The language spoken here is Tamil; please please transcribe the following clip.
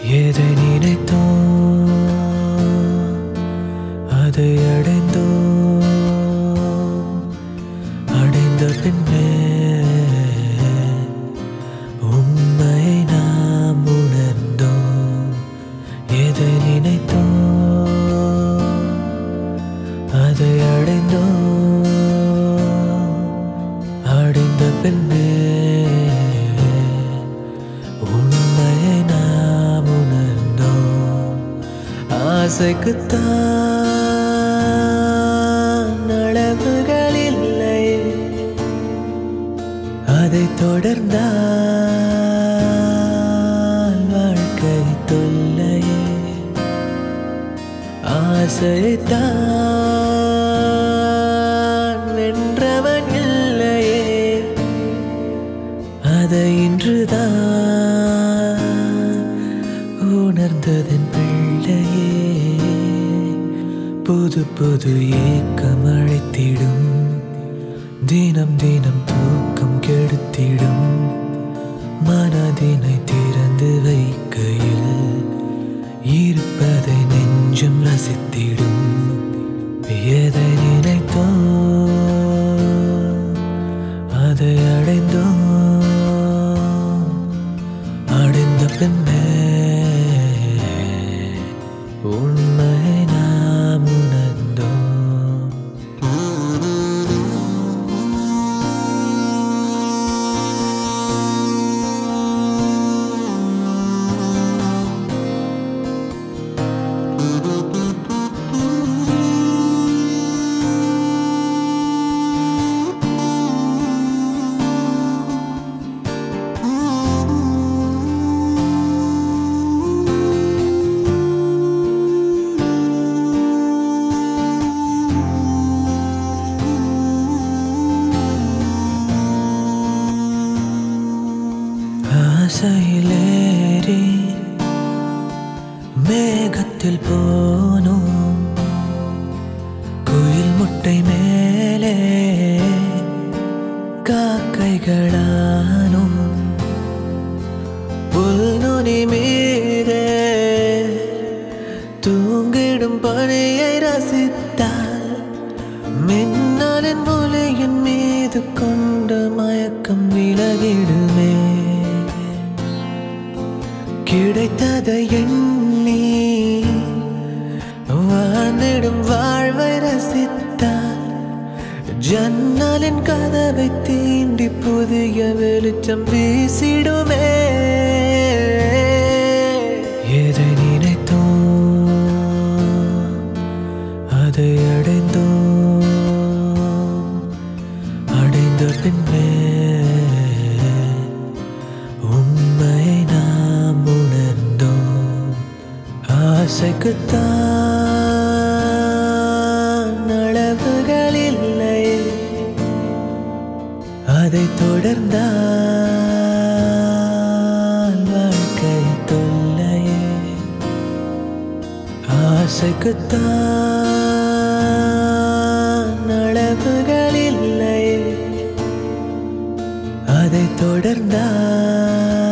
எதை நினைத்தோம் அதை அடைந்தோம் அடைந்த பின்னே உண்மையை நாம் உணர்ந்தோம் எதை நினைத்தோம் அதை அடைந்தோம் அடைந்த பின்னே உண்மையை நாம் உணர்ந்தோம் ஆசைக்குத்தான் அளவுகள் இல்லை அதை தொடர்ந்தால் வாழ்க்கை தொல்லையே ஆசைத்தான் வென்றவன் இல்லையே அதை இன்றுதான் உணர்ந்ததன் பிள்ளையே புது புது ஏக்கம் அழைத்திடும் தினம் தினம் தூக்கம் கெடுத்திடும் மனதினை திறந்து வைக்கையில் இருப்பதை நெஞ்சம் ரசித்திடும் எதை நினைத்தோம் அதை அடைந்தோம் அடைந்த பின்னே உண்மை நாம் உணர்ந்தோம் ஆசையிலேறி மேகத்தில் போனோம் குயில் முட்டை மேலே காக்கைகளானோம் புல்நுனி மீதே தூங்கிடும் பணியை ரசித்தால் மின்னலின் ஒளியின் மீது கொண்ட மயக்கம் விலகிடுமே கிடைத்ததை எண்ணி வாழ்ந்திடும் வாழ்வை ரசித்தால் ஜன்னலின் கதவை தீண்டி புதிய வெளிச்சம் வீசிடுமே எதை நினைத்தோம் அதை அடைந்தோம் அடைந்த பின்னே உண்மையை நாம் உணர்ந்தோம் ஆசைக்குத்தான் அளவுகள் இல்லை அதை தொடர்ந்தால் வாழ்க்கை தொல்லையே ஆசைக்குத்தான் அளவுகள் இல்லை அதை தொடர்ந்தால்